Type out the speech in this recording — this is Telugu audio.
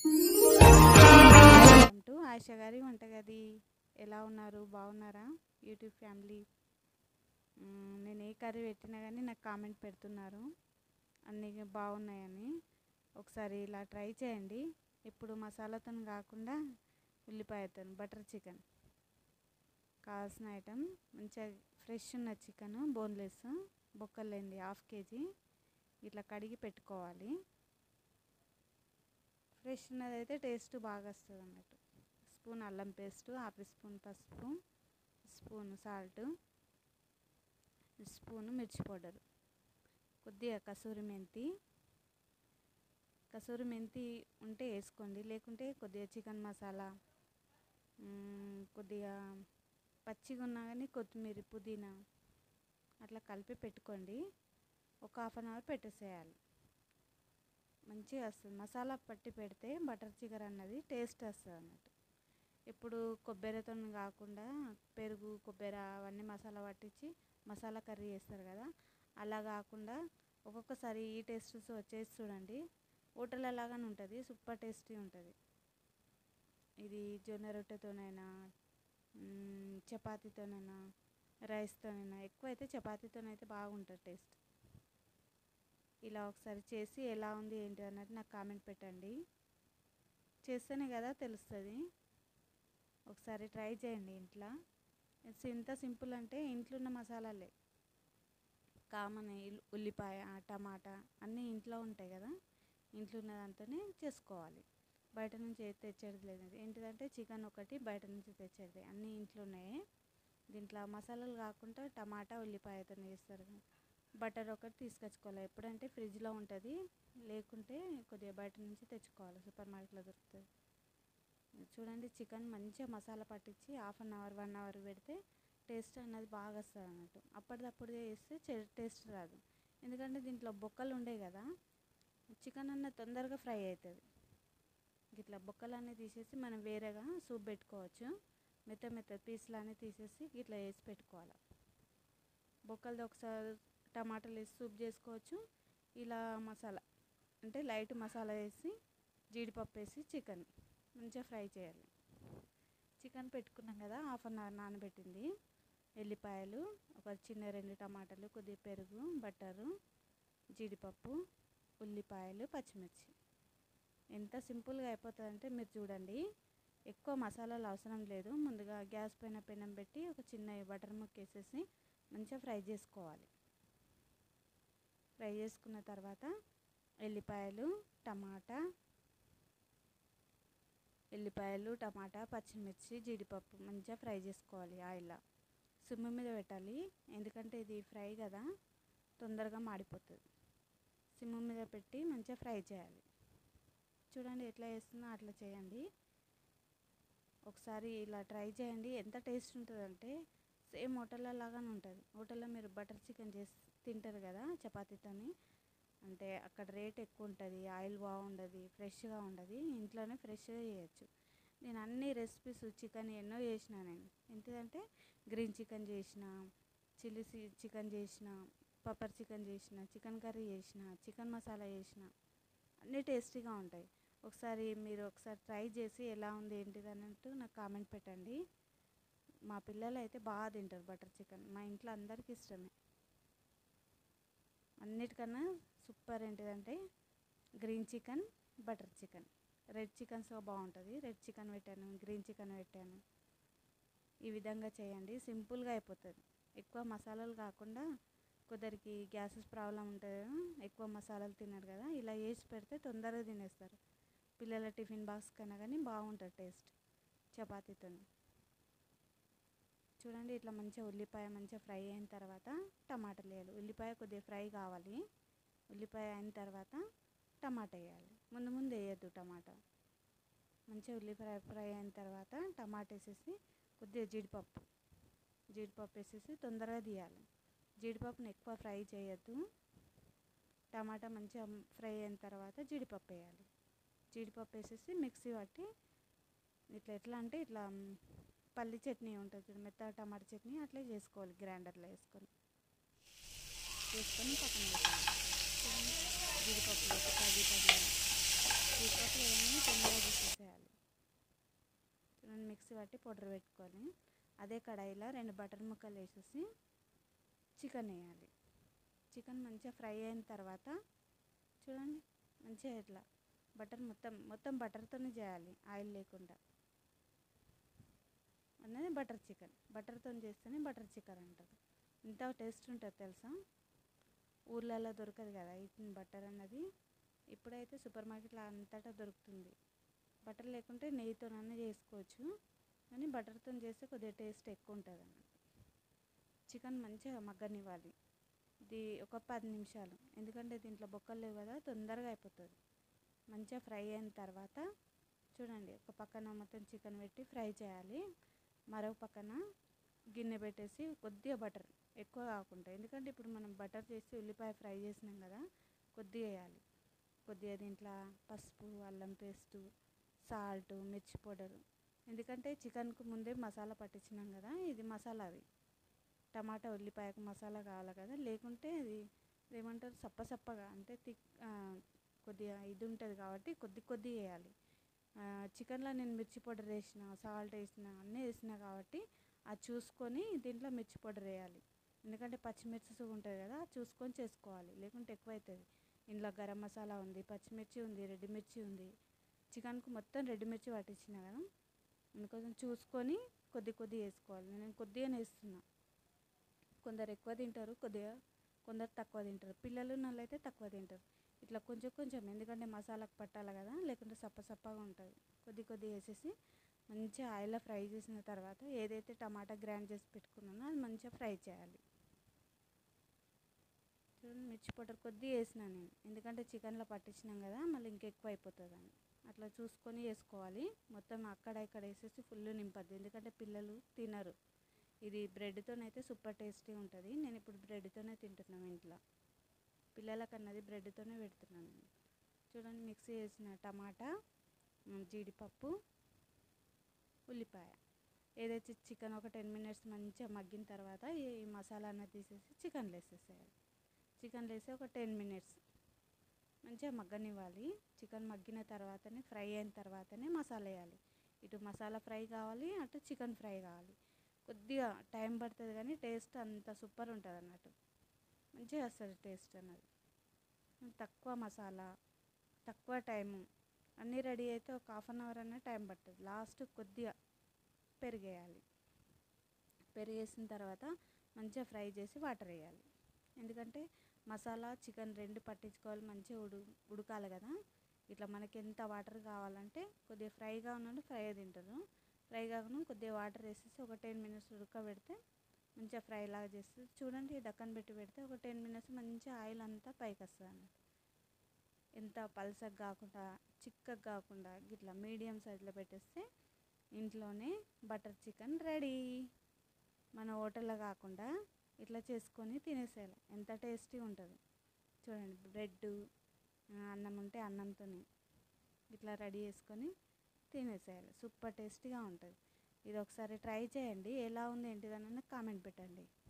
వెల్కమ్ టు ఆశ గారి వంటగది ఎలా ఉన్నారు బాగున్నారా యూట్యూబ్ ఫ్యామిలీ మ్మ్, నేను ఏ కర్రీ పెట్టినా కానీ నాకు కామెంట్ పెడుతున్నారు అన్నీ బాగున్నాయని ఒకసారి ఇలా ట్రై చేయండి ఇప్పుడు మసాలాతో కాకుండా ఉల్లిపాయతో బటర్ చికెన్ కావాల్సిన ఐటమ్ మంచిగా ఫ్రెష్ ఉన్న చికెన్ బోన్లెస్ బొక్కలేండి హాఫ్ కేజీ ఇట్లా కడిగి పెట్టుకోవాలి ఫ్రెష్ ఉన్నదైతే టేస్ట్ బాగా వస్తుంది అన్నట్టు స్పూన్ అల్లం పేస్ట్ హాఫ్ స్పూన్ పసుపు స్పూన్ సాల్ట్ స్పూన్ మిర్చి పౌడర్ కొద్దిగా కసూరి మెంతి కసూరి మెంతి ఉంటే వేసుకోండి లేకుంటే కొద్దిగా చికెన్ మసాలా మ్మ్, కొద్దిగా పచ్చిగా ఉన్నా కానీ కొత్తిమీర పుదీనా అట్లా కలిపి పెట్టుకోండి ఒక హాఫ్ అన్ అవర్ పెట్టేసేయాలి మంచిగా వస్తుంది మసాలా పట్టి పెడితే బటర్ చికెన్ అన్నది టేస్ట్ వస్తుంది అన్నట్టు ఇప్పుడు కొబ్బరితో కాకుండా పెరుగు కొబ్బరి అవన్నీ మసాలా పట్టించి మసాలా కర్రీ చేస్తారు కదా అలా కాకుండా ఒక్కొక్కసారి ఈ టేస్ట్ వచ్చేసి చూడండి హోటల్ లాగానే ఉంటుంది సూపర్ టేస్టీ ఉంటుంది ఇది జొన్న రొట్టెతోనైనా మ్మ్, చపాతీతోనైనా రైస్తోనైనా ఎక్కువ అయితే చపాతీతోనైతే బాగుంటుంది టేస్ట్ ఇలా ఒకసారి చేసి ఎలా ఉంది ఏంటి అన్నది నాకు కామెంట్ పెట్టండి చేస్తేనే కదా తెలుస్తుంది ఒకసారి ట్రై చేయండి ఇంట్లో ఇట్స్ ఎంత సింపుల్ అంటే ఇంట్లో ఉన్న మసాలాలే కామన్ ఇల్- ఉల్లిపాయ టమాటా అన్నీ ఇంట్లో ఉంటాయి కదా ఇంట్లో ఉన్న దాంతోనే చేసుకోవాలి బయట నుంచి ఏది తెచ్చేది లేదు ఇది. ఏంటిదంటే చికెన్ ఒకటి బయట నుంచి తెచ్చేది అన్నీ ఇంట్లో ఉన్నాయి దీంట్లో మసాలాలు కాకుండా టమాటా ఉల్లిపాయతో చేస్తారు కదా. బటర్ ఒకటి తీసుకొచ్చుకోవాలి ఎప్పుడంటే ఫ్రిడ్జ్లో ఉంటుంది లేకుంటే కొద్దిగా బయట నుంచి తెచ్చుకోవాలి సూపర్ మార్కెట్లో దొరుకుతుంది ఇది చూడండి చికెన్ మంచిగా మసాలా పట్టించి half an hour one hour పెడితే టేస్ట్ అన్నది బాగా వస్తుంది అన్నట్టు అప్పటిదప్పుడు చేస్తే చె- టేస్ట్ రాదు ఎందుకంటే దీంట్లో బొక్కలు ఉండే కదా చికెన్ అన్న తొందరగా ఫ్రై అవుతుంది ఇట్లా బొక్కలు అన్నీ తీసేసి మనం వేరేగా సూప్ పెట్టుకోవచ్చు మెత్త మెత్త పీసులు అన్నీ తీసేసి ఇట్లా వేసి పెట్టుకోవాలి బొక్కలది ఒకసారి టమాటాలు వేసి సూప్ చేసుకోవచ్చు ఇలా మసాలా అంటే లైట్ మసాలా వేసి జీడిపప్పు వేసి చికెన్ మంచిగా ఫ్రై చేయాలి చికెన్ పెట్టుకున్నాం కదా హాఫ్ అన్ అవర్ నానబెట్టింది ఎల్లిపాయలు ఒక చిన్న రెండు టమాటాలు కొద్దిగా పెరుగు బటరు జీడిపప్పు ఉల్లిపాయలు పచ్చిమిర్చి ఎంత సింపుల్గా అయిపోతుందంటే మీరు చూడండి ఎక్కువ మసాలాలు అవసరం లేదు ముందుగా గ్యాస్ పైన పెనం పెట్టి ఒక చిన్న బటర్ ముక్క వేసేసి మంచిగా ఫ్రై చేసుకోవాలి ఫ్రై చేసుకున్న తర్వాత ఎల్లిపాయలు టమాటా ఎల్లిపాయలు టమాటా పచ్చిమిర్చి జీడిపప్పు మంచిగా ఫ్రై చేసుకోవాలి ఆయిల్లో సిమ్ మీద పెట్టాలి ఎందుకంటే ఇది ఫ్రై కదా తొందరగా మాడిపోతుంది సిమ్ మీద పెట్టి మంచిగా ఫ్రై చేయాలి చూడండి ఎట్లా చేస్తుందో అట్లా చేయండి ఒకసారి ఇలా ట్రై చేయండి ఎంత టేస్ట్ ఉంటుందంటే సేమ్ హోటల్లో లాగానే ఉంటుంది హోటల్లో మీరు బటర్ చికెన్ చేసి తింటారు కదా చపాతీతోని అంటే అక్కడ రేట్ ఎక్కువ ఉంటుంది ఆయిల్ బాగుండదు ఫ్రెష్గా ఉండదు ఇంట్లోనే ఫ్రెష్గా చేయొచ్చు నేను అన్ని రెసిపీస్ చికెన్ ఎన్నో చేసిన నేను ఏంటిదంటే గ్రీన్ చికెన్ చేసిన చిల్లీ చికెన్ చేసిన పప్పర్ చికెన్ చేసిన చికెన్ కర్రీ చేసిన చికెన్ మసాలా చేసిన అన్నీ టేస్టీగా ఉంటాయి ఒకసారి మీరు ఒకసారి ట్రై చేసి ఎలా ఉంది ఏంటిది అన్నట్టు నాకు కామెంట్ పెట్టండి మా పిల్లలు అయితే బాగా తింటారు బటర్ చికెన్ మా ఇంట్లో అందరికీ ఇష్టమే అన్నిటికన్నా సూపర్ ఏంటిదంటే green chicken butter chicken red chicken so బాగుంటుంది రెడ్ చికెన్ పెట్టాను గ్రీన్ చికెన్ పెట్టాను ఈ విధంగా చేయండి సింపుల్గా అయిపోతుంది ఎక్కువ మసాలాలు కాకుండా కొందరికి గ్యాసెస్ ప్రాబ్లం ఉంటుంది కదా, ఎక్కువ మసాలాలు తినరు కదా ఇలా వేసి పెడితే తొందరగా తినేస్తారు పిల్లల టిఫిన్ బాక్స్ కన్నా కానీ బాగుంటుంది టేస్ట్ చపాతీతో చూడండి ఇట్లా మంచిగా ఉల్లిపాయ మంచిగా ఫ్రై అయిన తర్వాత టమాటాలు వేయాలి ఉల్లిపాయ కొద్దిగా ఫ్రై కావాలి ఉల్లిపాయ అయిన తర్వాత టమాటా వేయాలి ముందు ముందు వేయద్దు టమాటా మంచిగా ఉల్లిపాయ ఫ్రై అయిన తర్వాత టమాటా వేసేసి కొద్దిగా జీడిపప్పు జీడిపప్పు వేసేసి తొందరగా తీయాలి జీడిపప్పుని ఎక్కువ ఫ్రై చేయొద్దు టమాటా మంచిగా ఫ్రై అయిన తర్వాత జీడిపప్పు వేయాలి జీడిపప్పు వేసేసి మిక్సీ పట్టి ఇట్లా ఎట్లా అంటే ఇట్లా మ్, పల్లి చట్నీ ఉంటుంది చూడు మెత్తగా టమాటా చట్నీ అట్లే చేసుకోవాలి గ్రైండర్లో వేసుకొని వేసుకొని పక్కన పెట్టాలి చూడండి, జీడిపప్పులోకి పది పది జీడిపప్పు వేయగానే తొందరగా తీసేసేయాలి చూడండి మిక్సీ పట్టి పౌడర్ పెట్టుకొని అదే కడాయిలో రెండు బటర్ ముక్కలు వేసేసి చికెన్ వేయాలి చికెన్ మంచిగా ఫ్రై అయిన తర్వాత చూడండి మంచిగా ఇట్లా బటర్ మొత్తం మొత్తం బటర్తోనే చేయాలి ఆయిల్ లేకుండా అనేది బటర్ చికెన్ బటర్తో చేస్తేనే బటర్ చికెన్ అంటారు ఎంత టేస్ట్ ఉంటుంది తెలుసా ఊర్లలో దొరకదు కదా ఈ బటర్ అన్నది ఇప్పుడైతే సూపర్ మార్కెట్లో అంతటా దొరుకుతుంది బటర్ లేకుంటే నెయ్యితోనైనా చేసుకోవచ్చు కానీ బటర్తో చేస్తే కొద్దిగా టేస్ట్ ఎక్కువ ఉంటుంది అన్నమాట చికెన్ మంచిగా మగ్గనివ్వాలి ఇది ఒక పది నిమిషాలు ఎందుకంటే దీంట్లో బొక్కలు లేవు కదా తొందరగా అయిపోతుంది మంచిగా ఫ్రై అయిన తర్వాత చూడండి ఒక పక్కన మొత్తం చికెన్ పెట్టి ఫ్రై చేయాలి మరో పక్కన గిన్నె పెట్టేసి కొద్దిగా బటర్ ఎక్కువ కాకుండా ఎందుకంటే ఇప్పుడు మనం బటర్ చేసి ఉల్లిపాయ ఫ్రై చేసినాం కదా కొద్దిగా వేయాలి కొద్దిగా దీంట్లో పసుపు అల్లం పేస్టు సాల్ట్ మిర్చి పౌడర్ ఎందుకంటే చికెన్కు ముందే మసాలా పట్టించినాం కదా ఇది మసాలా అది టమాటా ఉల్లిపాయకు మసాలా కావాలి కదా లేకుంటే అది ఏమంటారు సప్ప సప్పగా అంటే థిక్ కొద్దిగా ఇది ఉంటుంది కాబట్టి కొద్ది కొద్ది వేయాలి చికెన్లో నేను మిర్చి పౌడర్ వేసిన సాల్ట్ వేసిన అన్నీ వేసిన కాబట్టి అది చూసుకొని దీంట్లో మిర్చి పౌడర్ వేయాలి ఎందుకంటే పచ్చిమిర్చి ఉంటుంది కదా చూసుకొని చేసుకోవాలి లేకుంటే ఎక్కువ అవుతుంది ఇంట్లో గరం మసాలా ఉంది పచ్చిమిర్చి ఉంది రెడ్ మిర్చి ఉంది చికెన్కు మొత్తం రెడ్ మిర్చి పట్టించిన కదా అందుకోసం చూసుకొని కొద్ది కొద్ది వేసుకోవాలి నేను కొద్దిగానే వేస్తున్నా కొందరు ఎక్కువ తింటారు కొద్దిగా కొందరు తక్కువ తింటారు పిల్లలు నల్లైతే తక్కువ తింటారు ఇట్లా కొంచెం కొంచెం ఎందుకంటే మసాలాకు పట్టాలి కదా లేకుంటే సప్ప సప్పగా ఉంటుంది కొద్ది కొద్ది వేసేసి మంచిగా ఆయిల్లో ఫ్రై చేసిన తర్వాత ఏదైతే టమాటా గ్రైండ్ చేసి పెట్టుకున్నానో అది మంచిగా ఫ్రై చేయాలి చూడండి మిర్చి పౌడర్ కొద్ది వేసిన నేను ఎందుకంటే చికెన్లో పట్టించినాం కదా మళ్ళీ ఇంకెక్కువ అయిపోతుంది అని అట్లా చూసుకొని వేసుకోవాలి మొత్తం అక్కడ ఇక్కడ వేసేసి ఫుల్ నింపద్దు ఎందుకంటే పిల్లలు తినరు ఇది బ్రెడ్తోనైతే సూపర్ టేస్టీ ఉంటుంది నేను ఇప్పుడు బ్రెడ్తోనే తింటున్నాను ఇంట్లో పిల్లలకు అన్నది బ్రెడ్తోనే పెడుతున్నాను నేను చూడండి మిక్సీ వేసిన టమాటా జీడిపప్పు ఉల్లిపాయ ఏదైతే చికెన్ ఒక టెన్ మినిట్స్ మంచిగా మగ్గిన తర్వాత ఈ మసాలా అన్నది తీసేసి చికెన్లో వేసేసేయాలి చికెన్లో వేసి ఒక టెన్ మినిట్స్ మంచిగా మగ్గనివ్వాలి చికెన్ మగ్గిన తర్వాతనే ఫ్రై అయిన తర్వాతనే మసాలా వేయాలి ఇటు మసాలా ఫ్రై కావాలి అటు చికెన్ ఫ్రై కావాలి కొద్దిగా టైం పడుతుంది కానీ టేస్ట్ అంత సూపర్ ఉంటుంది అన్నట్టు మంచిగా వస్తుంది టేస్ట్ అన్నది తక్కువ మసాలా తక్కువ టైము అన్నీ రెడీ అయితే ఒక హాఫ్ అన్ అవర్ అన్న టైం పడుతుంది లాస్ట్ కొద్దిగా పెరిగేయాలి పెరిగేసిన తర్వాత మంచిగా ఫ్రై చేసి వాటర్ వేయాలి ఎందుకంటే మసాలా చికెన్ రెండు పట్టించుకోవాలి మంచిగా ఉడు ఉడకాలి కదా ఇట్లా మనకి ఎంత వాటర్ కావాలంటే కొద్దిగా ఫ్రైగా ఉన్నట్టు ఫ్రై తింటారు ఫ్రై కాకుండా కొద్దిగా వాటర్ వేసేసి ఒక టెన్ మినిట్స్ ఉడకబెడితే మంచిగా ఫ్రై లాగా చేస్తుంది చూడండి దక్కన పెట్టి పెడితే ఒక టెన్ మినిట్స్ మంచిగా ఆయిల్ అంతా పైకి వస్తుంది అన్నట్టు ఎంత పల్సగా కాకుండా చిక్కగా కాకుండా ఇట్లా మీడియం సైజులో పెట్టేస్తే ఇంట్లోనే బటర్ చికెన్ రెడీ మన హోటల్లో కాకుండా ఇట్లా చేసుకొని తినేసేయాలి ఎంత టేస్టీగా ఉంటుంది చూడండి బ్రెడ్ అన్నం ఉంటే అన్నంతో ఇట్లా రెడీ చేసుకొని తినేసేయాలి సూపర్ టేస్టీగా ఉంటుంది ఇది ఒకసారి ట్రై చేయండి ఎలా ఉంది ఏంటిదని కామెంట్ పెట్టండి